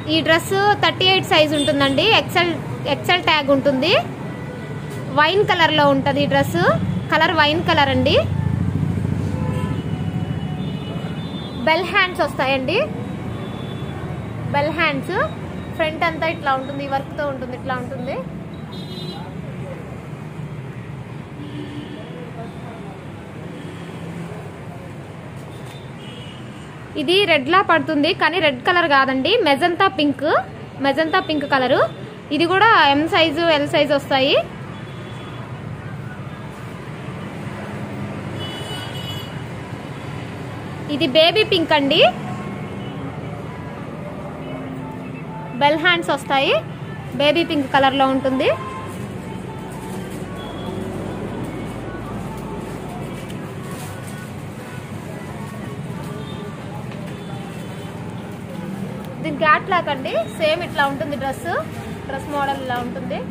ఈ dress thirty eight size ఉంటుందండి XL XL tag ఉంటుంది వైన్ కలర్లో ఉంటుంది ఈ డ్రెస్ కలర్ వైన్ కలర్ అండి బెల్ హ్యాండ్స్ వస్తాయండి బెల్ హ్యాండ్స్ ఫ్రంట్ అంతా ఇట్లా ఉంటుంది ఈ వర్క్తో ఉంటుంది ఇట్లా ఉంటుంది ఇది రెడ్ లా పడుతుంది కానీ రెడ్ కలర్ కాదండి magenta pink magenta pink colour ఇది కూడా ఎం సైజు ఎల్ సైజు వస్తాయి ఇది బేబీ పింక్ అండి బెల్ హ్యాండ్స్ వస్తాయి బేబీ పింక్ కలర్లో ఉంటుంది దీని క్యాట్ లాక్ అండి సేమ్ ఇట్లా ఉంటుంది డ్రెస్ డ్రెస్ మోడల్ ఇలా ఉంటుంది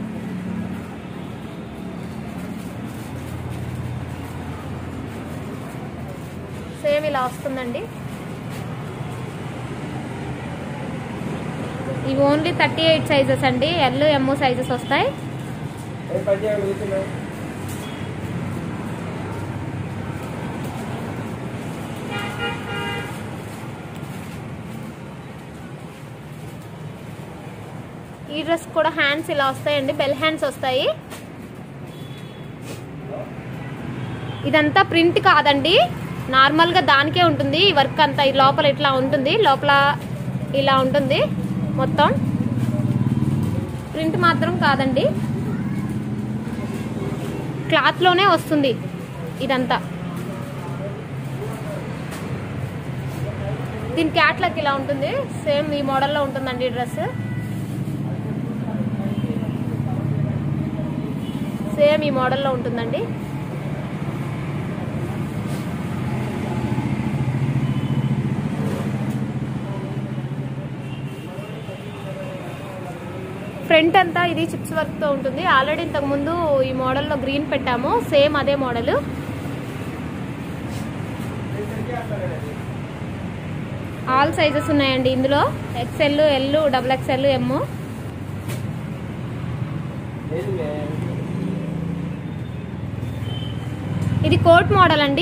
సేమ్ ఇలా వస్తుందండి ఇవి ఓన్లీ థర్టీ ఎయిట్ సైజెస్ అండి ఎల్ ఎమ్ సైజెస్ వస్తాయి ఏ పని చేయాలి కూర్చున్నావు ఈ డ్రెస్ కూడా హ్యాండ్స్ ఇలా వస్తాయండి బెల్ హ్యాండ్స్ వస్తాయి ఇదంతా ప్రింట్ కాదండి నార్మల్గా దానికే ఉంటుంది ఈ వర్క్ అంతా ఈ లోపల ఇట్లా ఉంటుంది లోపల ఇలా ఉంటుంది మొత్తం ప్రింట్ మాత్రం కాదండి క్లాత్లోనే వస్తుంది ఇదంతా దీని క్యాట్లాక్ ఇలా ఉంటుంది సేమ్ ఈ మోడల్లో ఉంటుందండి ఈ డ్రెస్ సేమ్ ఈ మోడల్లో ఉంటుందండి ఫ్రంట్ అంతా ఇది చిప్స్ వర్క్ తో ఉంటుంది ఆల్రెడీ ఇంతకు ముందు ఈ మోడల్లో గ్రీన్ పెట్టాము సేమ్ అదే మోడల్ ఆల్ సైజెస్ ఉన్నాయండి ఇందులో XL L double XL M లేదు మే. ఇది కోట్ మోడల్ అండి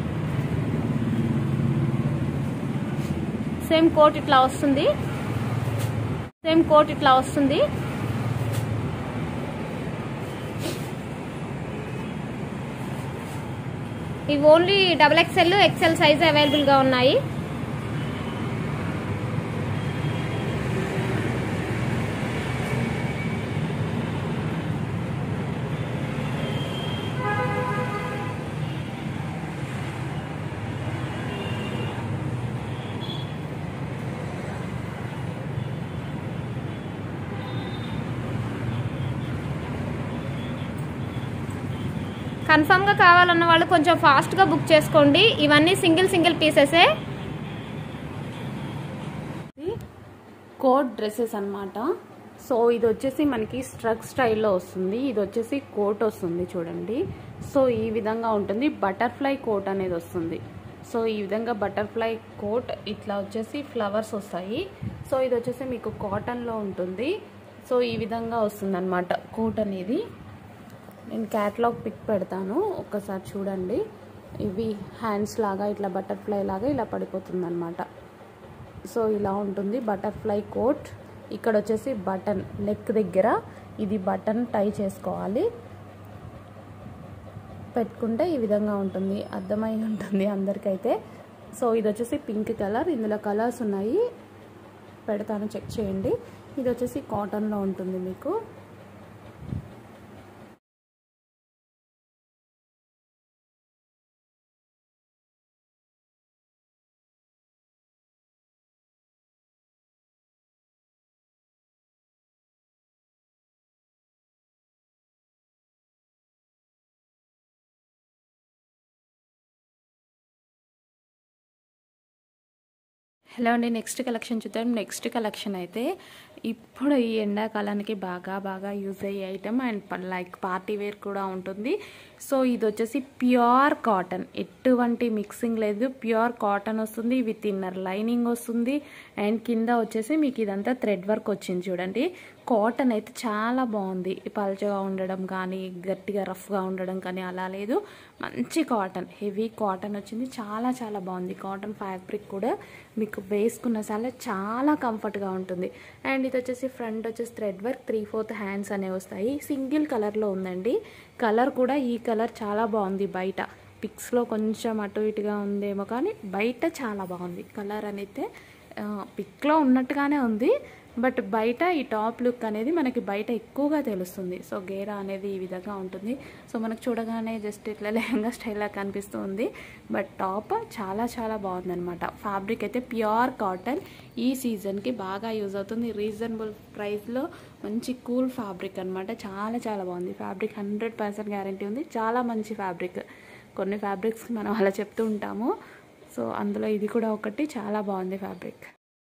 సేమ్ కోట్ ఇట్లా వస్తుంది సేమ్ కోట్ ఇట్లా వస్తుంది ఇవి only double XL XL size available గా ఉన్నాయి కన్ఫర్మ్ గా కావాలన్న వాళ్ళు కొంచెం ఫాస్ట్ గా బుక్ చేసుకోండి ఇవన్నీ సింగిల్ సింగిల్ పీసెసే కోట్ డ్రెస్సెస్ అన్నమాట సో ఇది వచ్చేసి మనకి స్ట్రక్ స్టైల్లో వస్తుంది ఇది వచ్చేసి కోట్ వస్తుంది చూడండి సో ఈ విధంగా ఉంటుంది బటర్ఫ్లై కోట్ అనేది వస్తుంది సో ఈ విధంగా బటర్ఫ్లై కోట్ ఇట్లా వచ్చేసి ఫ్లవర్స్ వస్తాయి సో ఇది వచ్చేసి మీకు కాటన్లో ఉంటుంది సో ఈ విధంగా వస్తుంది అనమాట కోట్ అనేది నేను క్యాట్లాగ్ పిక్ పెడతాను ఒక్కసారి చూడండి ఇవి హ్యాండ్స్ లాగా ఇట్లా బటర్ఫ్లై లాగా ఇలా పడిపోతుంది అనమాట సో ఇలా ఉంటుంది బటర్ఫ్లై కోట్ ఇక్కడ వచ్చేసి బటన్ నెక్ దగ్గర ఇది బటన్ టై చేసుకోవాలి పెట్టుకుంటే ఈ విధంగా ఉంటుంది అర్థమై ఉంటుంది అందరికైతే సో ఇది వచ్చేసి పింక్ కలర్ ఇందులో కలర్స్ ఉన్నాయి పెడతాను చెక్ చేయండి ఇది వచ్చేసి కాటన్లో ఉంటుంది మీకు హలో అండి నెక్స్ట్ కలెక్షన్ చూద్దాం నెక్స్ట్ కలెక్షన్ అయితే ఇప్పుడు ఈ ఎండాకాలానికి బాగా బాగా యూజ్ అయ్యే item and like party wear కూడా ఉంటుంది సో ఇది వచ్చేసి ప్యూర్ కాటన్ ఎటువంటి మిక్సింగ్ లేదు ప్యూర్ కాటన్ వస్తుంది విత్ ఇన్నర్ లైనింగ్ వస్తుంది అండ్ కింద వచ్చేసి మీకు ఇదంతా థ్రెడ్ వర్క్ వచ్చింది చూడండి కాటన్ అయితే చాలా బాగుంది పల్చగా ఉండడం కానీ గట్టిగా రఫ్గా ఉండడం కానీ అలా లేదు మంచి కాటన్ హెవీ కాటన్ వచ్చింది చాలా చాలా బాగుంది కాటన్ ఫ్యాబ్రిక్ కూడా మీకు వేసుకున్న చాలా చాలా కంఫర్ట్గా ఉంటుంది అండ్ ఇది వచ్చేసి ఫ్రంట్ వచ్చేసి thread work three fourth hands అనేవి వస్తాయి సింగిల్ కలర్లో ఉందండి కలర్ కూడా ఈ కలర్ చాలా బాగుంది బయట పిక్స్లో కొంచెం అటు ఇటుగా ఉందేమో కానీ బయట చాలా బాగుంది కలర్ అనేది పిక్లో ఉన్నట్టుగానే ఉంది బట్ బయట ఈ టాప్ లుక్ అనేది మనకి బయట ఎక్కువగా తెలుస్తుంది సో గేరా అనేది ఈ విధంగా ఉంటుంది సో మనకు చూడగానే జస్ట్ ఇట్లా లెహంగా స్టైల్లా కనిపిస్తూ ఉంది బట్ టాప్ చాలా చాలా బాగుందన్నమాట ఫ్యాబ్రిక్ అయితే ప్యూర్ కాటన్ ఈ సీజన్కి బాగా యూజ్ అవుతుంది రీజనబుల్ ప్రైస్లో మంచి కూల్ ఫ్యాబ్రిక్ అనమాట చాలా చాలా బాగుంది ఫ్యాబ్రిక్ హండ్రెడ్ పర్సెంట్ గ్యారంటీ ఉంది చాలా మంచి ఫ్యాబ్రిక్ కొన్ని ఫ్యాబ్రిక్స్ మనం అలా చెప్తూ ఉంటాము సో అందులో ఇది కూడా ఒకటి చాలా బాగుంది ఫ్యాబ్రిక్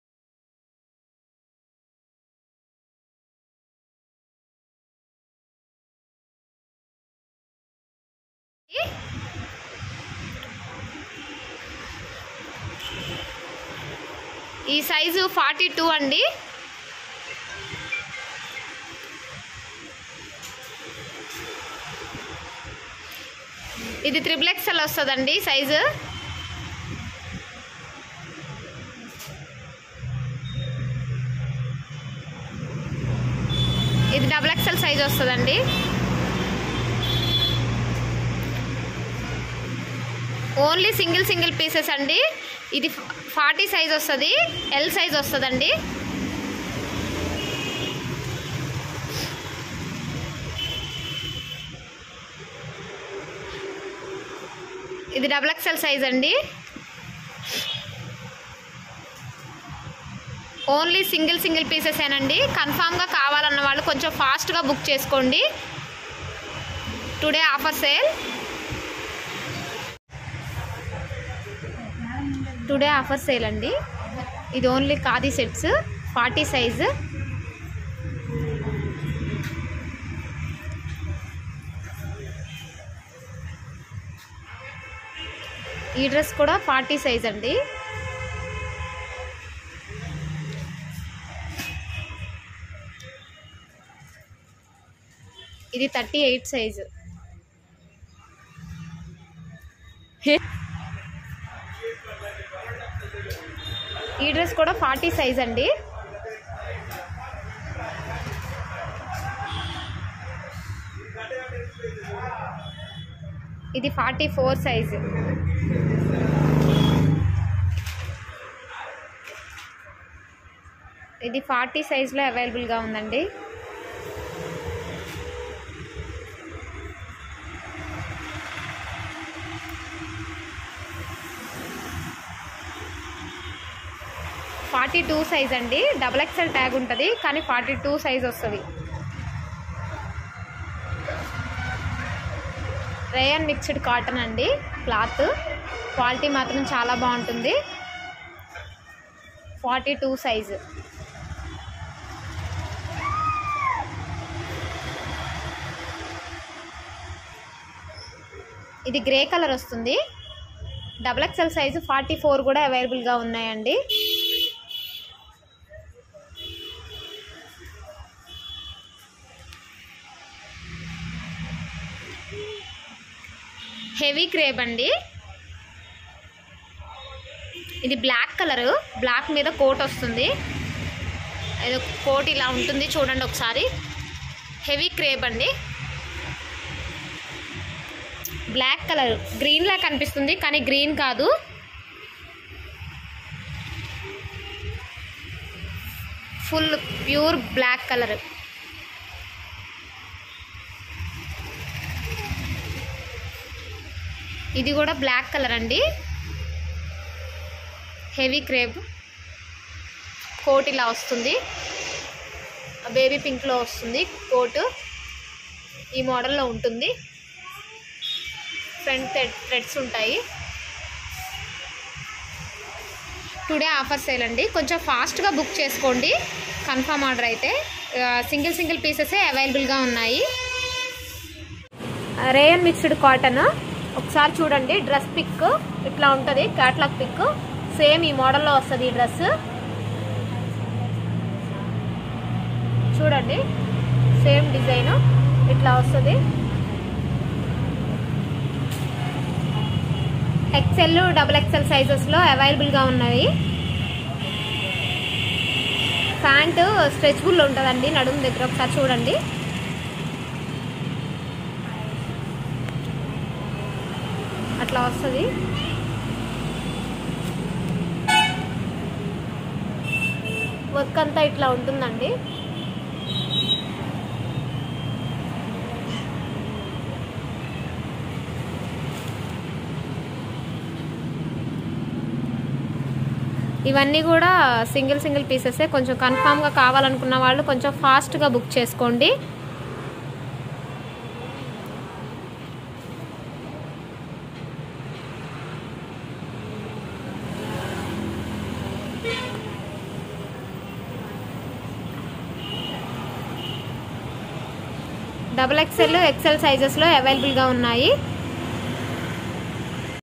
ఈ సైజు ఫార్టీ టూ అండి ఇది త్రిబుల్ ఎక్స్ఎల్ వస్తుందండి సైజు ఇది డబుల్ ఎక్స్ఎల్ సైజ్ వస్తుందండి ఓన్లీ సింగిల్ సింగిల్ పీసెస్ అండి ఇది ఫార్టీ సైజ్ వస్తుంది ఎల్ సైజ్ వస్తుందండి ఇది డబుల్ ఎక్స్ఎల్ సైజ్ అండి ఓన్లీ సింగిల్ సింగిల్ పీసెస్ ఏనండి కన్ఫామ్గా కావాలన్న వాళ్ళు కొంచెం ఫాస్ట్గా బుక్ చేసుకోండి today offer sale today offer sale అండి ఇది only khadi sets forty size ఈ డ్రెస్ కూడా ఫార్టీ సైజ్ అండి ఇది థర్టీ ఎయిట్ సైజు ఈ డ్రెస్ కూడా ఫార్టీ సైజ్ అండి ఇది ఫార్టీ ఫోర్ సైజ్ ఇది ఫార్టీ సైజ్లో అవైలబుల్గా ఉందండి ఫార్టీ టూ సైజ్ అండి డబల్ ఎక్స్ఎల్ ట్యాగ్ ఉంటుంది కానీ ఫార్టీ టూ సైజ్ వస్తుంది రేయన్ మిక్స్డ్ కాటన్ అండి క్లాత్ క్వాలిటీ మాత్రం చాలా బాగుంటుంది ఫార్టీ టూ సైజు ఇది గ్రే కలర్ వస్తుంది double XL size forty four కూడా అవైలబుల్గా ఉన్నాయండి హెవీ క్రేప్ అండి ఇది బ్లాక్ కలర్ బ్లాక్ మీద కోట్ వస్తుంది ఏదో కోట్ ఇలా ఉంటుంది చూడండి ఒకసారి హెవీ క్రేప్ అండి బ్లాక్ కలర్ గ్రీన్ లా కనిపిస్తుంది కానీ గ్రీన్ కాదు ఫుల్ ప్యూర్ బ్లాక్ కలర్ ఇది కూడా బ్లాక్ కలర్ అండి హెవీ క్రేప్ కోట్ ఇలా వస్తుంది బేబీ పింక్లో వస్తుంది కోటు ఈ మోడల్లో ఉంటుంది ఫ్రంట్ థ్రెడ్స్ ఉంటాయి టుడే ఆఫర్ సేల్ అండి కొంచెం ఫాస్ట్గా బుక్ చేసుకోండి కన్ఫర్మ్ ఆర్డర్ అయితే సింగిల్ సింగిల్ పీసెసే అవైలబుల్గా ఉన్నాయి రేయన్ మిక్స్డ్ కాటన్ ఒకసారి చూడండి డ్రెస్ పిక్ ఇట్లా ఉంటుంది క్యాట్లాగ్ పిక్ సేమ్ ఈ మోడల్లో వస్తుంది ఈ డ్రెస్ చూడండి సేమ్ డిజైన్ ఇట్లా వస్తుంది ఎక్సెల్ డబుల్ ఎక్సెల్ సైజెస్లో అవైలబుల్గా ఉన్నాయి ప్యాంట్ స్ట్రెచబుల్ ఉంటుందండి నడుము దగ్గర ఒకసారి చూడండి అట్లా వస్తుంది వర్క్ అంతా ఇట్లా ఉంటుందండి ఇవన్నీ కూడా సింగిల్ సింగిల్ పీసెసే కొంచెం కన్ఫామ్గా కావాలనుకున్న వాళ్ళు కొంచెం ఫాస్ట్గా బుక్ చేసుకోండి డబుల్ ఎక్సెల్ ఎక్సెల్ సైజెస్లో అవైలబుల్గా ఉన్నాయి